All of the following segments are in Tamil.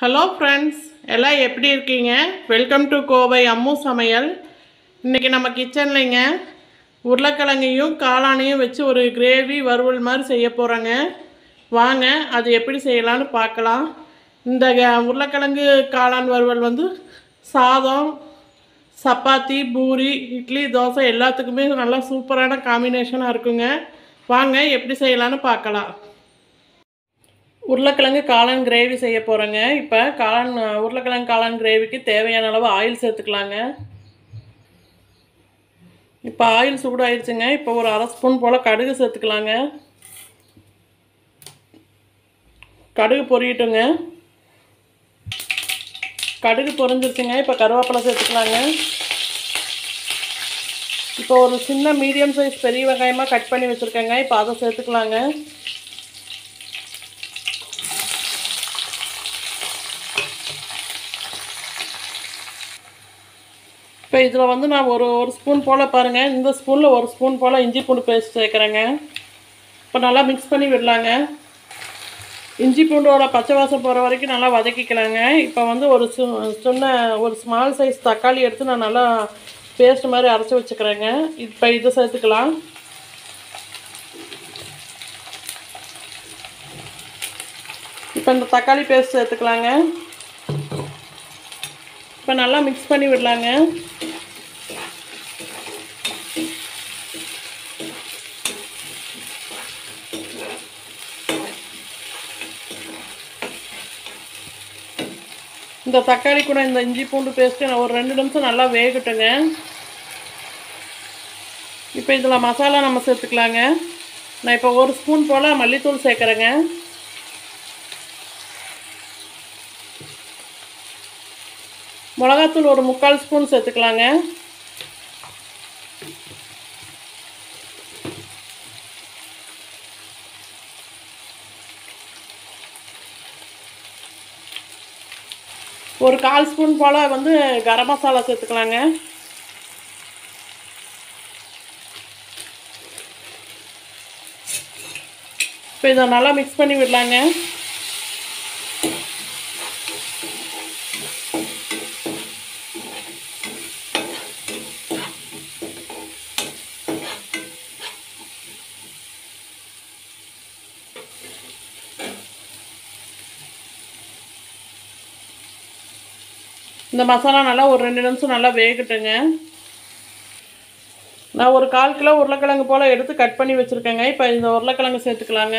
ஹலோ ஃப்ரெண்ட்ஸ் எல்லாம் எப்படி இருக்கீங்க வெல்கம் டு கோவை அம்மு சமையல் இன்றைக்கி நம்ம கிச்சன்லைங்க உருளைக்கிழங்கையும் காளானையும் வச்சு ஒரு கிரேவி வறுவல் மாதிரி செய்ய போகிறோங்க வாங்க அது எப்படி செய்யலான்னு பார்க்கலாம் இந்த க- உருளைக்கிழங்கு காளான் வறுவல் வந்து சாதம் சப்பாத்தி பூரி இட்லி தோசை எல்லாத்துக்குமே நல்லா சூப்பரான காம்பினேஷனாக இருக்குங்க வாங்க எப்படி செய்யலான்னு பார்க்கலாம் உருளைக்கிழங்கு காளான் கிரேவி செய்ய போகிறேங்க இப்போ காளான் உருளைக்கிழங்கு காளான் கிரேவிக்கு தேவையான அளவு ஆயில் சேர்த்துக்கலாங்க இப்போ ஆயில் சூடாயிடுச்சுங்க இப்போ ஒரு அரை ஸ்பூன் போல் கடுகு சேர்த்துக்கலாங்க கடுகு பொரியட்டுங்க கடுகு பொரிஞ்சிருச்சுங்க இப்போ கருவேப்பிலை சேர்த்துக்கலாங்க இப்போ ஒரு சின்ன மீடியம் சைஸ் பெரிய வெங்காயமாக கட் பண்ணி வச்சுருக்கேங்க இப்போ அதை சேர்த்துக்கலாங்க இப்போ இதில் வந்து நான் ஒரு ஒரு ஸ்பூன் போல் பாருங்கள் இந்த ஸ்பூனில் ஒரு ஸ்பூன் போல் இஞ்சி பூண்டு பேஸ்ட் சேர்க்குறேங்க இப்போ நல்லா மிக்ஸ் பண்ணி விடலாங்க இஞ்சி பூண்டோட பச்சை வாசம் போகிற வரைக்கும் நல்லா வதக்கிக்கலாங்க இப்போ வந்து ஒரு சு சின்ன ஒரு ஸ்மால் சைஸ் தக்காளி எடுத்து நான் நல்லா பேஸ்ட் மாதிரி அரைச்சி வச்சுக்கிறேங்க இப்போ இதை சேர்த்துக்கலாம் இப்போ இந்த தக்காளி பேஸ்ட் சேர்த்துக்கலாங்க இப்போ நல்லா மிக்ஸ் பண்ணி விடலாங்க இந்த தக்காளி கூட இந்த இஞ்சி பூண்டு பேஸ்ட்டு நான் ஒரு ரெண்டு நிமிஷம் நல்லா வேகட்டுங்க இப்போ இதில் மசாலா நம்ம சேர்த்துக்கலாங்க நான் இப்போ ஒரு ஸ்பூன் போல் மல்லித்தூள் சேர்க்குறேங்க மிளகாத்தூள் ஒரு முக்கால் ஸ்பூன் சேர்த்துக்கலாங்க ஒரு கால் ஸ்பூன் போல் வந்து கரம் மசாலா சேர்த்துக்கலாங்க இப்போ இதை நல்லா மிக்ஸ் பண்ணி விடலாங்க இந்த மசாலா நல்லா ஒரு ரெண்டு நிமிஷம் நல்லா வேகட்டுங்க நான் ஒரு கால் கிலோ உருளைக்கிழங்கு போல் எடுத்து கட் பண்ணி வச்சுருக்கேங்க இப்போ இந்த உருளைக்கிழங்கு சேர்த்துக்கலாங்க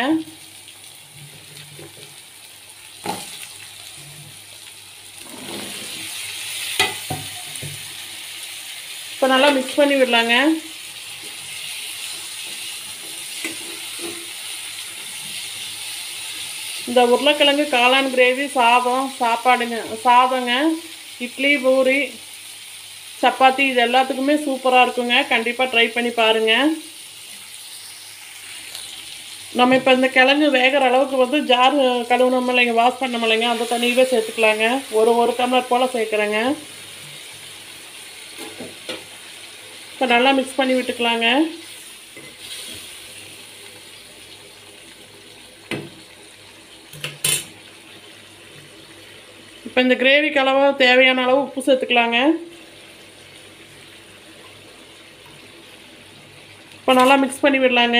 இப்போ நல்லா மிக்ஸ் பண்ணி விடலாங்க இந்த உருளைக்கிழங்கு காளான் கிரேவி சாதம் சாப்பாடுங்க சாதங்க இட்லி பூரி சப்பாத்தி இது எல்லாத்துக்குமே சூப்பராக இருக்குங்க கண்டிப்பாக ட்ரை பண்ணி பாருங்கள் நம்ம இப்போ இந்த கிழங்கு வேகிற அளவுக்கு வந்து ஜார் கழுவுனோம் இல்லைங்க வாஷ் பண்ணோம் இல்லைங்க அந்த தண்ணியவே சேர்த்துக்கலாங்க ஒரு ஒரு டம்ளர் போல் சேர்க்குறேங்க இப்போ நல்லா மிக்ஸ் பண்ணி விட்டுக்கலாங்க இப்போ இந்த கிரேவிக்கு அளவு தேவையான அளவு உப்பு சேர்த்துக்கலாங்க இப்போ நல்லா மிக்ஸ் பண்ணி விடலாங்க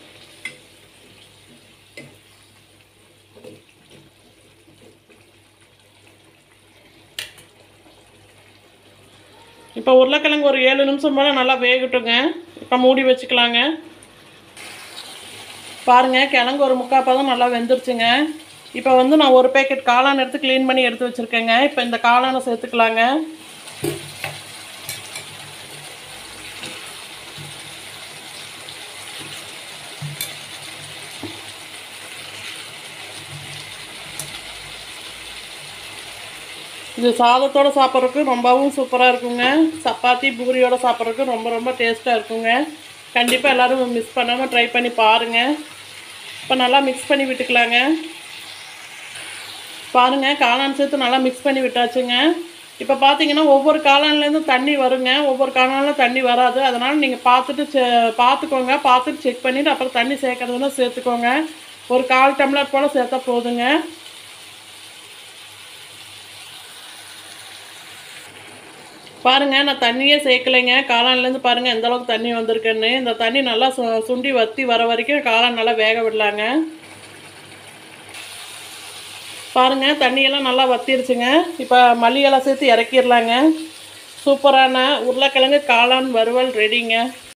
இப்போ உருளைக்கிழங்கு ஒரு ஏழு நிமிஷம் போல் நல்லா வேகட்டுங்க இப்போ மூடி வச்சுக்கலாங்க பாருங்கள் கிழங்கு ஒரு முக்கால் பதம் நல்லா வெந்துருச்சுங்க இப்போ வந்து நான் ஒரு பேக்கெட் காளான் எடுத்து க்ளீன் பண்ணி எடுத்து வச்சுருக்கேங்க இப்போ இந்த காளானை சேர்த்துக்கலாங்க இது சாதத்தோடு சாப்பிட்றதுக்கு ரொம்பவும் சூப்பராக இருக்குங்க சப்பாத்தி பூரியோட சாப்பிட்றதுக்கு ரொம்ப ரொம்ப டேஸ்ட்டாக இருக்குங்க கண்டிப்பாக எல்லோரும் மிஸ் பண்ணாமல் ட்ரை பண்ணி பாருங்கள் இப்போ நல்லா மிக்ஸ் பண்ணி விட்டுக்கலாங்க பாருங்கள் காளான் சேர்த்து நல்லா மிக்ஸ் பண்ணி விட்டாச்சுங்க இப்போ பார்த்தீங்கன்னா ஒவ்வொரு காளான்லேருந்தும் தண்ணி வருங்க ஒவ்வொரு காளானில் தண்ணி வராது அதனால் நீங்கள் பார்த்துட்டு செ- பார்த்துக்கோங்க பார்த்துட்டு செக் பண்ணிவிட்டு அப்புறம் தண்ணி சேர்க்கறதுன்னா சேர்த்துக்கோங்க ஒரு கால் டம்ளர் போல் சேர்த்தா போதுங்க பாருங்கள் நான் தண்ணியே சேர்க்கலைங்க காளான்லேருந்து பாருங்கள் எந்த அளவுக்கு தண்ணி வந்திருக்குன்னு இந்த தண்ணி நல்லா சு சுண்டி வற்றி வர வரைக்கும் காளான் நல்லா வேக விடலாங்க பாருங்கள் தண்ணியெல்லாம் நல்லா வத்திருச்சுங்க இப்போ மல்லியெல்லாம் சேர்த்து இறக்கிடலாங்க சூப்பரான உருளைக்கிழங்கு காளான் வறுவல் ரெடிங்க